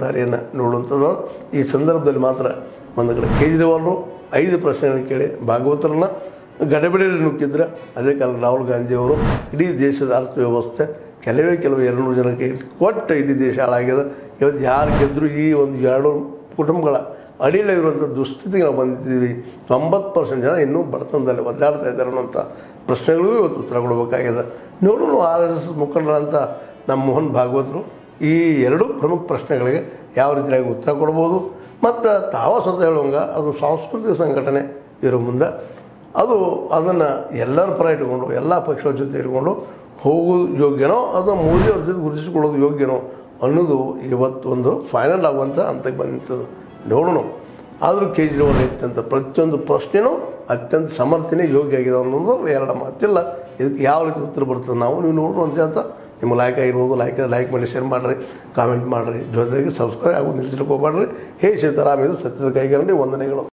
ದಾರಿಯನ್ನು ನೋಡುವಂಥದ್ದು ಈ ಸಂದರ್ಭದಲ್ಲಿ ಮಾತ್ರ ಒಂದು ಕಡೆ ಕೇಜ್ರಿವಾಲ್ರು ಐದು ಪ್ರಶ್ನೆಗಳನ್ನು ಕೇಳಿ ಭಾಗವತರನ್ನ ಗಡಬಿಡಿಯಲ್ಲಿ ನುಗ್ಗಿದ್ರೆ ಅದೇ ಕಾಲ ರಾಹುಲ್ ಗಾಂಧಿಯವರು ಇಡೀ ದೇಶದ ಅರ್ಥವ್ಯವಸ್ಥೆ ಕೆಲವೇ ಕೆಲವು ಎರಡು ನೂರು ಜನಕ್ಕೆ ಕೊಟ್ಟು ಇಡೀ ದೇಶ ಹಾಳಾಗ್ಯದ ಇವತ್ತು ಯಾರು ಗೆದ್ದರೂ ಈ ಒಂದು ಎರಡು ಕುಟುಂಬಗಳ ಅಡಿಯಲ್ಲಿರುವಂಥ ದುಸ್ಥಿತಿಗೆ ನಾವು ಬಂದಿದ್ದೀವಿ ತೊಂಬತ್ತು ಪರ್ಸೆಂಟ್ ಜನ ಇನ್ನೂ ಬಡತನದಲ್ಲಿ ಒದ್ದಾಡ್ತಾ ಇದ್ದಾರೆ ಅನ್ನೋಂಥ ಪ್ರಶ್ನೆಗಳಿಗೂ ಇವತ್ತು ಉತ್ತರ ಕೊಡಬೇಕಾಗಿದೆ ನೋಡೋಣ ಆರ್ ಎಸ್ ಎಸ್ ಮುಖಂಡರಂಥ ನಮ್ಮ ಮೋಹನ್ ಭಾಗವತರು ಈ ಎರಡು ಪ್ರಮುಖ ಪ್ರಶ್ನೆಗಳಿಗೆ ಯಾವ ರೀತಿಯಾಗಿ ಉತ್ತರ ಕೊಡ್ಬೋದು ಮತ್ತು ತಾವ ಸ್ವತಃ ಹೇಳುವಂಗ ಅದು ಸಾಂಸ್ಕೃತಿಕ ಸಂಘಟನೆ ಇರೋ ಮುಂದೆ ಅದು ಅದನ್ನು ಎಲ್ಲರ ಪರ ಇಟ್ಕೊಂಡು ಎಲ್ಲ ಪಕ್ಷಗಳ ಜೊತೆ ಇಟ್ಕೊಂಡು ಹೋಗೋದು ಯೋಗ್ಯನೋ ಅಥವಾ ಮೋದಿ ಅವ್ರ ಜೊತೆ ಗುರುತಿಸಿಕೊಳ್ಳೋದು ಯೋಗ್ಯನೋ ಅನ್ನೋದು ಇವತ್ತು ಒಂದು ಫೈನಲ್ ಆಗುವಂಥ ಹಂತಕ್ಕೆ ಬಂದಿರ್ತದೆ ನೋಡೋಣ ಆದರೂ ಕೇಜ್ರಿವಾಲ್ ಅತ್ಯಂತ ಪ್ರತಿಯೊಂದು ಪ್ರಶ್ನೆನೂ ಅತ್ಯಂತ ಸಮರ್ಥನೆ ಯೋಗ್ಯ ಆಗಿದೆ ಅನ್ನೋದು ಎರಡು ಮಾತಿಲ್ಲ ಇದಕ್ಕೆ ಯಾವ ರೀತಿ ಉತ್ತರ ಬರ್ತದೆ ನಾವು ನೀವು ನೋಡೋಣ ಅಂತ ಹೇಳ್ತಾ ನಿಮ್ಮ ಲೈಕ್ ಆಗಿರ್ಬೋದು ಲೈಕ್ ಲೈಕ್ ಮಾಡಿ ಶೇರ್ ಮಾಡಿರಿ ಕಾಮೆಂಟ್ ಮಾಡಿರಿ ಜೊತೆಗೆ ಸಬ್ಸ್ಕ್ರೈಬ್ ಆಗೋದು ನಿಲ್ಸಲಿಕ್ಕೆ ಹೋಗ್ಬೇಡ್ರಿ ಹೇ ಸೀತಾರಾಮ್ ಇದು ಸತ್ಯದ ಕೈಗಂಡಿ ವಂದನೆಗಳು